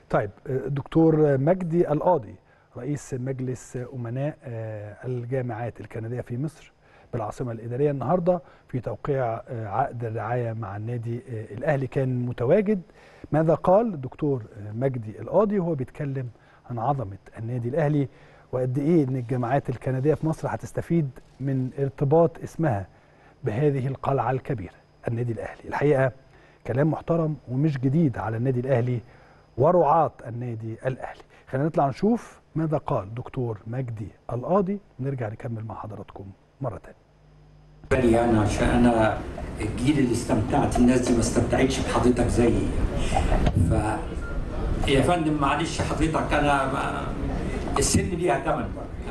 طيب دكتور مجدي القاضي رئيس مجلس أمناء الجامعات الكندية في مصر بالعاصمة الإدارية النهاردة في توقيع عقد الرعاية مع النادي الأهلي كان متواجد ماذا قال الدكتور مجدي القاضي وهو بيتكلم عن عظمة النادي الأهلي وقد إيه إن الجامعات الكندية في مصر هتستفيد من ارتباط اسمها بهذه القلعة الكبيرة النادي الأهلي الحقيقة كلام محترم ومش جديد على النادي الأهلي ورعاة النادي الأهلي خلينا نطلع نشوف ماذا قال دكتور مجدي القاضي ونرجع نكمل مع حضراتكم مرة تانية بالي انا عشان انا الجيل اللي استمتعت الناس دي ما استمتعتش بحضرتك زيي ف يا فندم معلش حضرتك انا ما... السن ليها ثمن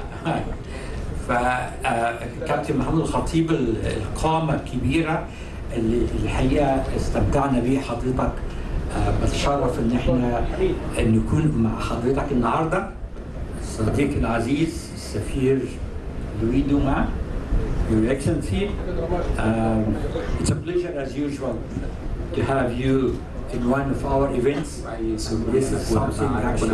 فكابتن محمود الخطيب القامه الكبيره اللي الحقيقه استمتعنا بيه حضرتك بتشرف ان احنا نكون مع حضرتك النهارده صديقي العزيز السفير لوي دوما Your Excellency, um, it's a pleasure as usual to have you in one of our events. This is something actually.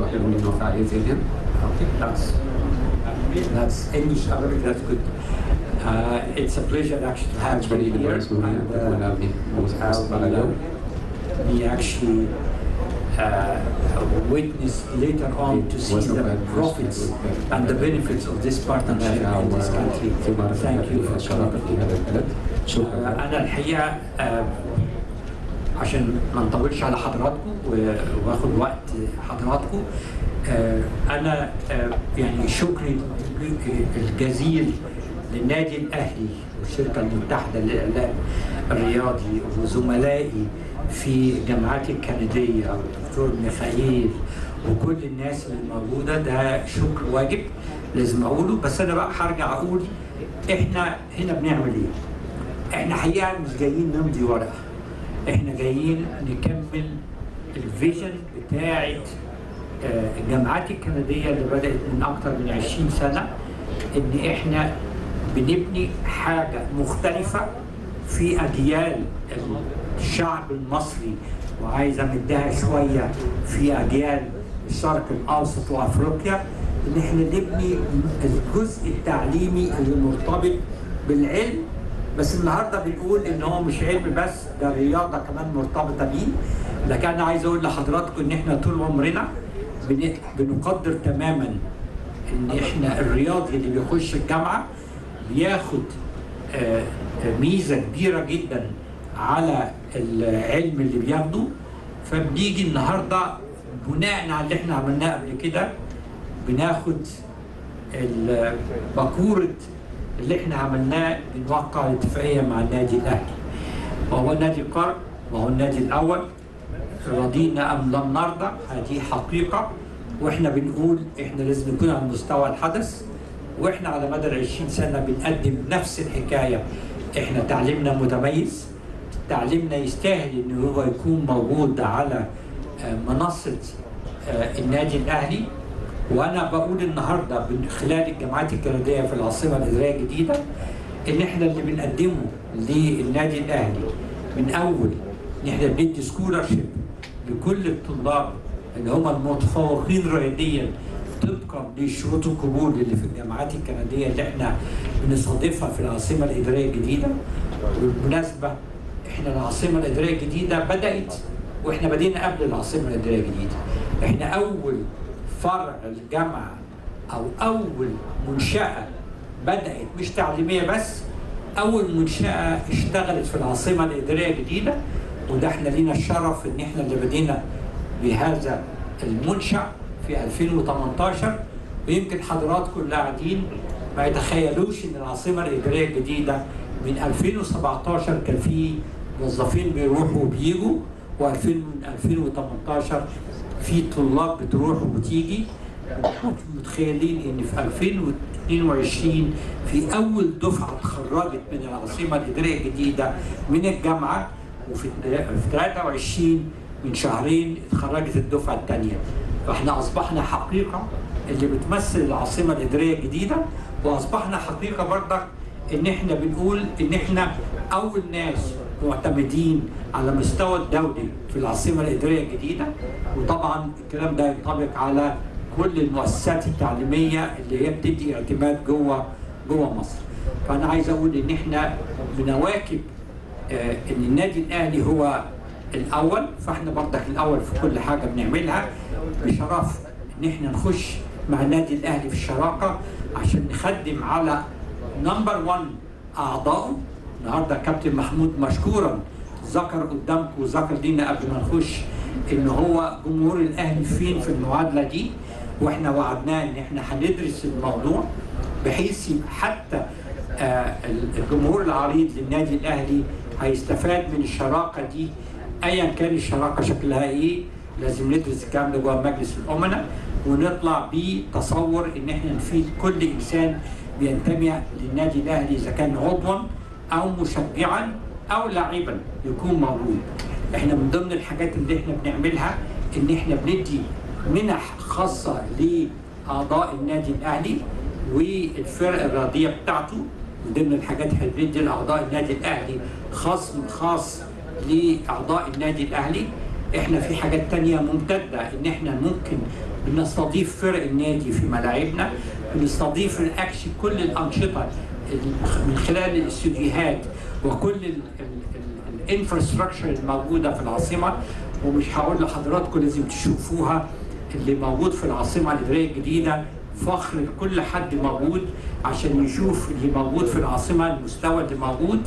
That's, that's English Arabic, that's good. Uh, it's a pleasure actually to have you here. And, uh, we actually uh, witness later on to see the profits and the benefits of this partnership in this country. Thank you for coming. Uh, أنا الحقيقة uh, عشان ما نطولش على حضراتكم واخد وقت حضراتكم أنا يعني شكري الجزيل للنادي الأهلي والشركة المتحدة للإعلام الرياضي وزملائي في الجامعات الكندية والدكتور ميخائيل وكل الناس اللي موجودة ده شكر واجب لازم أقوله بس أنا بقى هرجع أقول إحنا هنا بنعمل إيه؟ إحنا حقيقة مش جايين نمضي ورقة إحنا جايين نكمل الفيجن بتاعة الجامعات الكندية اللي بدأت من أكتر من 20 سنة إن إحنا بنبني حاجة مختلفة في أجيال الشعب المصري وعايز امدها شويه في اجيال الشرق الاوسط وافريقيا ان احنا نبني الجزء التعليمي اللي مرتبط بالعلم بس النهارده بنقول ان هو مش علم بس ده رياضه كمان مرتبطه بيه لكن انا عايز اقول لحضراتكم ان احنا طول عمرنا بنقدر تماما ان احنا الرياضي اللي بيخش الجامعه بياخد ميزه كبيره جدا على العلم اللي بياخده فبنيجي النهارده بناء على اللي احنا عملناه قبل كده بناخد باكوره اللي احنا عملناه بنوقع الاتفاقيه مع النادي الاهلي وهو نادي القرن وهو النادي الاول رضينا ام لم نرضى هذه حقيقه واحنا بنقول احنا لازم نكون على مستوى الحدث واحنا على مدى ال 20 سنه بنقدم نفس الحكايه احنا تعليمنا متميز تعليمنا يستاهل ان هو يكون موجود على منصه النادي الاهلي وانا بقول النهارده من خلال الجامعات الكنديه في العاصمه الاداريه الجديده ان احنا اللي بنقدمه للنادي الاهلي من اول ان احنا بندي سكولرشيب لكل الطلاب اللي هم المتفوقين رياضيا طبقا لشروط القبول اللي في الجامعات الكنديه اللي احنا بنستضيفها في العاصمه الاداريه الجديده وبالمناسبه احنا العاصمه الاداريه الجديده بدات واحنا بدينا قبل العاصمه الاداريه الجديده احنا اول فرع الجامعه او اول منشاه بدات مش تعليميه بس اول منشاه اشتغلت في العاصمه الاداريه الجديده وده احنا لينا الشرف ان احنا اللي بدينا بهذا المنشا في 2018 ويمكن حضراتكم اللي قاعدين ما يتخيلوش ان العاصمه الاداريه الجديده من 2017 كان في موظفين بيروحوا وبيجوا و2000 من 2018 في طلاب بتروح وبتيجي متخيلين ان في 2022 في اول دفعه اتخرجت من العاصمه الاداريه الجديده من الجامعه وفي 23 من شهرين اتخرجت الدفعه الثانيه فاحنا اصبحنا حقيقه اللي بتمثل العاصمه الاداريه الجديده واصبحنا حقيقه برضك ان احنا بنقول ان احنا اول ناس معتمدين على مستوى الدولي في العاصمه الاداريه الجديده وطبعا الكلام ده ينطبق على كل المؤسسات التعليميه اللي هي بتدي اعتماد جوه جوه مصر. فانا عايز اقول ان احنا بنواكب آه، ان النادي الاهلي هو الاول فاحنا برضك الاول في كل حاجه بنعملها بشرف ان احنا نخش مع النادي الاهلي في الشراكه عشان نخدم على نمبر 1 اعضائه النهارده كابتن محمود مشكورا ذكر قدامكم وذكر لينا قبل ما نخش ان هو جمهور الاهلي فين في المعادله دي واحنا وعدناه ان احنا هندرس الموضوع بحيث يبقى حتى آه، الجمهور العريض للنادي الاهلي هيستفاد من الشراكه دي ايا كان الشراكه شكلها ايه لازم ندرس الكلام ده جوه مجلس الامناء ونطلع بتصور ان احنا نفيد كل انسان بينتمي للنادي الاهلي اذا كان عضوا او مشجعا او لاعبا يكون موجود. احنا من ضمن الحاجات اللي احنا بنعملها ان احنا بندي منح خاصه لاعضاء النادي الاهلي والفرق الرياضيه بتاعته من ضمن الحاجات اللي بندي لاعضاء النادي الاهلي خصم خاص لاعضاء النادي الاهلي احنا في حاجات تانية ممتدة ان احنا ممكن بنستضيف فرق النادي في ملاعبنا بنستضيف الاكشن كل الانشطة من خلال الاستوديوهات وكل الانفراستراكشر الموجودة في العاصمة ومش هقول لحضراتكم لازم تشوفوها اللي موجود في العاصمة الإدارية الجديدة فخر لكل حد موجود عشان يشوف اللي موجود في العاصمة المستوى اللي موجود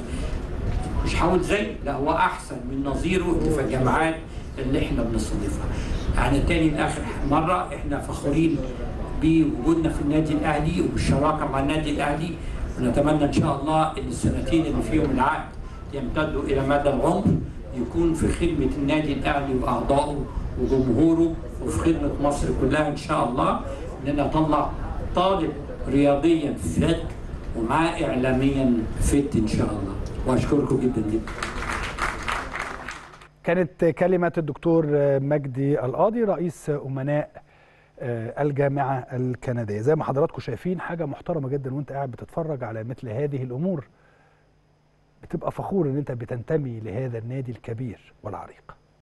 مش هقول زي لا هو احسن من نظيره اللي في الجامعات اللي احنا بنستضيفها. يعني تاني لاخر مره احنا فخورين بوجودنا في النادي الاهلي وبالشراكه مع النادي الاهلي ونتمنى ان شاء الله ان السنتين اللي فيهم العقد يمتدوا الى مدى العمر يكون في خدمه النادي الاهلي واعضائه وجمهوره وفي خدمه مصر كلها ان شاء الله اننا نطلع طالب رياضيا فت ومعاه اعلاميا فت ان شاء الله. واشكركم جدا جدا كانت كلمة الدكتور مجدي القاضي رئيس أمناء الجامعة الكندية زي ما حضراتكم شايفين حاجة محترمة جدا وانت قاعد بتتفرج على مثل هذه الأمور بتبقى فخور ان انت بتنتمي لهذا النادي الكبير والعريق